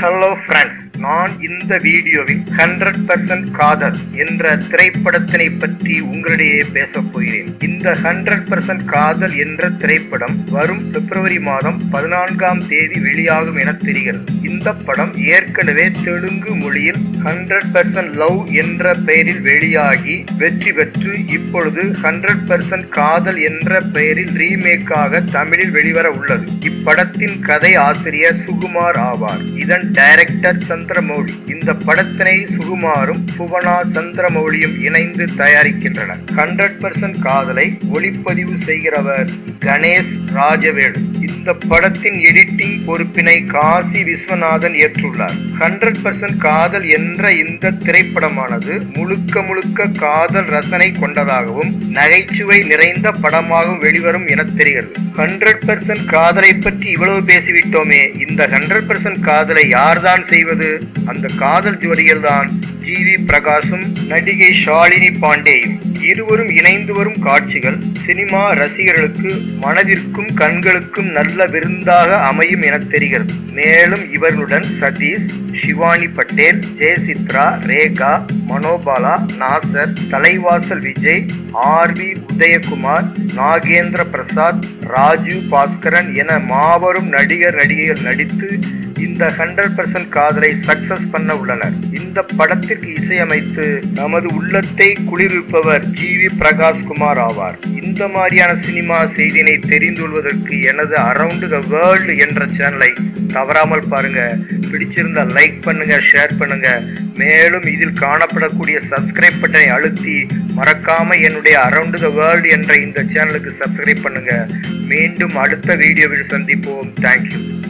hello friends நான் இந்த வீடியோவில் ஹண்ட்ரட் பர்சன்ட் காதல் என்ற திரைப்படத்தினை பற்றி உங்களிடையே பேசப் போகிறேன் இந்த ஹண்ட்ரட் பர்சன்ட் காதல் என்ற திரைப்படம் வரும் பிப்ரவரி மாதம் பதினான்காம் தேதி வெளியாகும் என தெரிகிறது இந்த படம் ஏற்கனவே தெலுங்கு மொழியில் ஹண்ட்ரட் பர்சன்ட் லவ் என்ற பெயரில் வெளியாகி வெற்றி பெற்று இப்பொழுது ஹண்ட்ரட் பர்சன்ட் காதல் என்ற பெயரில் ரீமேக்காக தமிழில் வெளிவர உள்ளது இப்படத்தின் கதை ஆசிரியர் சுகுமார் ஆவார் இதன் டைரக்டர் சந்திரமௌலி இந்த படத்தினை சுகுமாரும் புவனா சந்திரமௌலியும் இணைந்து தயாரிக்கின்றனர் ஹண்ட்ரட் பர்சன்ட் காதலை ஒளிப்பதிவு செய்கிறவர் கணேஷ் ராஜவேலு இந்த படத்தின் எடிட்டிங் பொறுப்பினை காசி விஸ்வநாதன் ஏற்றுள்ளார் ஹண்ட்ரட் பர்சன்ட் காதல் என்ற இந்த திரைப்படமானது முழுக்க முழுக்க காதல் ரசனை கொண்டதாகவும் நகைச்சுவை நிறைந்த படமாகவும் வெளிவரும் என தெரிகிறது ஹண்ட்ரட் பர்சன்ட் காதலை பற்றி இவ்வளவு பேசிவிட்டோமே இந்த ஹண்ட்ரட் பர்சன்ட் காதலை யார்தான் செய்வது அந்த காதல் ஜோடிகள் தான் ஜி வி பிரகாஷும் நடிகை ஷாலினி பாண்டேயும் இருவரும் இணைந்து வரும் காட்சிகள் சினிமா ரசிகர்களுக்கு மனதிற்கும் கண்களுக்கும் நல்ல விருந்தாக அமையும் என தெரிகிறது மேலும் இவர்களுடன் சதீஷ் சிவானி பட்டேல் ஜெயசித்ரா ரேகா மனோபாலா நாசர் தலைவாசல் விஜய் ஆர் வி உதயகுமார் நாகேந்திர பிரசாத் ராஜீவ் பாஸ்கரன் என மாபெரும் நடிகர் நடிகைகள் நடித்து இந்த ஹண்ட்ரட் பர்சன்ட் காதலை சக்சஸ் பண்ண உள்ளனர் இந்த படத்திற்கு இசையமைத்து நமது உள்ளத்தை குளிர்விப்பவர் ஜி வி பிரகாஷ்குமார் ஆவார் இந்த மாதிரியான சினிமா செய்தியினை தெரிந்து கொள்வதற்கு எனது அரவுண்ட் த வேர்ல்டு என்ற சேனலை தவறாமல் பாருங்க பிடிச்சிருந்தா லைக் பண்ணுங்க ஷேர் பண்ணுங்க மேலும் இதில் காணப்படக்கூடிய சப்ஸ்கிரைப் பட்டனை அழுத்தி மறக்காம என்னுடைய அரவுண்ட் த வேர்ல்டு என்ற இந்த சேனலுக்கு சப்ஸ்கிரைப் பண்ணுங்க மீண்டும் அடுத்த வீடியோவில் சந்திப்போம் தேங்க்யூ